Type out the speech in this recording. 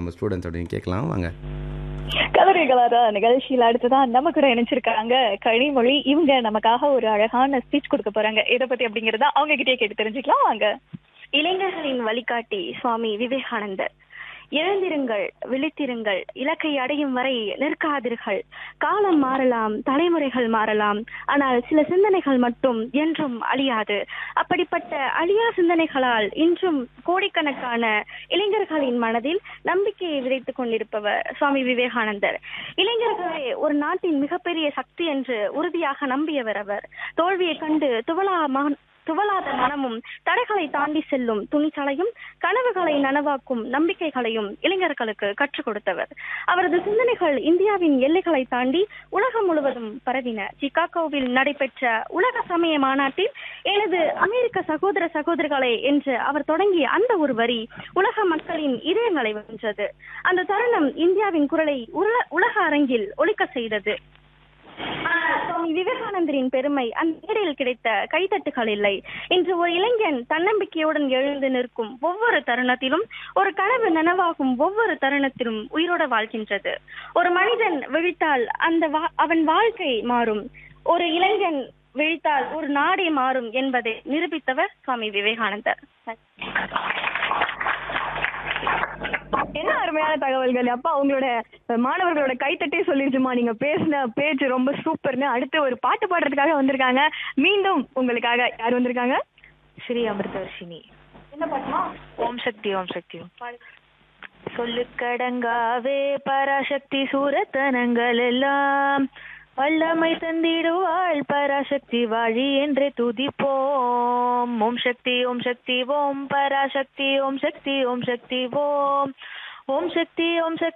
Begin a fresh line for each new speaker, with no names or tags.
நம்ம ஸ்டூடெண்ட்ஸோட கேட்கலாம் வாங்க
கலரி கலரா நிகழ்ச்சியில அடுத்துதான் நம்ம கூட இணைச்சிருக்காங்க கனிமொழி இவங்க நமக்காக ஒரு அழகான ஸ்பீச் கொடுக்க போறாங்க எதை பத்தி அப்படிங்கறத அவங்க கிட்டே கேட்டு தெரிஞ்சுக்கலாம் வாங்க
இளைஞர்களின் வழிகாட்டி சுவாமி விவேகானந்தர் எழுந்திருங்கள் விழித்திருங்கள் இலக்கை அடையும் வரை நிற்காதீர்கள் காலம் மாறலாம் தலைமுறைகள் மாறலாம் ஆனால் சில சிந்தனைகள் மட்டும் என்றும் அழியாது அப்படிப்பட்ட அழியா சிந்தனைகளால் இன்றும் கோடிக்கணக்கான இளைஞர்களின் மனதில் நம்பிக்கையை விதைத்துக் கொண்டிருப்பவர் சுவாமி விவேகானந்தர் இளைஞர்களே ஒரு நாட்டின் மிகப்பெரிய சக்தி என்று உறுதியாக நம்பியவர் அவர் தோல்வியை கண்டு துவலா துவலாத மனமும் தடைகளை தாண்டி செல்லும் துணிச்சலையும் கனவுகளை நனவாக்கும் நம்பிக்கைகளையும் இளைஞர்களுக்கு கற்றுக் கொடுத்தவர் அவரது சிந்தனைகள் இந்தியாவின் எல்லைகளை தாண்டி உலகம் முழுவதும் பரவின சிகாகோவில் நடைபெற்ற உலக சமய மாநாட்டில் எனது அமெரிக்க சகோதர சகோதரிகளே என்று அவர் தொடங்கிய அந்த ஒரு வரி உலக மக்களின் இதயங்களை வென்றது அந்த தருணம் இந்தியாவின் குரலை உலக அரங்கில் ஒலிக்க செய்தது சுவாமி விவேகானந்தரின் பெருமை அந்த மேடையில் கிடைத்த கைதட்டுகள் இல்லை இன்று ஒரு இளைஞன் தன்னம்பிக்கையுடன் எழுந்து நிற்கும் ஒவ்வொரு தருணத்திலும் ஒரு கனவு நனவாகும் ஒவ்வொரு தருணத்திலும் உயிரோட வாழ்கின்றது ஒரு மனிதன் விழித்தால் அந்த அவன் வாழ்க்கை மாறும் ஒரு இளைஞன் விழித்தால் ஒரு நாடே மாறும் என்பதை நிரூபித்தவர் சுவாமி விவேகானந்தர்
என்ன அருமையான தகவல்கள் அப்பா உங்களோட மாணவர்களோட கைத்தட்டே சொல்லிருச்சுமா நீங்க பேசின பேச்சு ரொம்ப சூப்பர்னு அடுத்து ஒரு பாட்டு பாடுறதுக்காக வந்திருக்காங்க மீண்டும் உங்களுக்காக யார் வந்திருக்காங்க
ஸ்ரீ அமிர்தவர்ஷினி
என்ன பாட்டுமா
ஓம் சக்தி ஓம் சக்தி சொல்லுக்கடங்காவே பராசக்தி சூரத்தனங்கள் எல்லாம் வல்லமை தந்திடுவாள் பராசக்தி வாழி என்றே துதிப்போம் ஓம் சக்தி ஓம் சக்தி ஓம் பராசக்தி ஓம் சக்தி ஓம் சக்தி ஓம் ஓம் சக்தி ஓம் சக்தி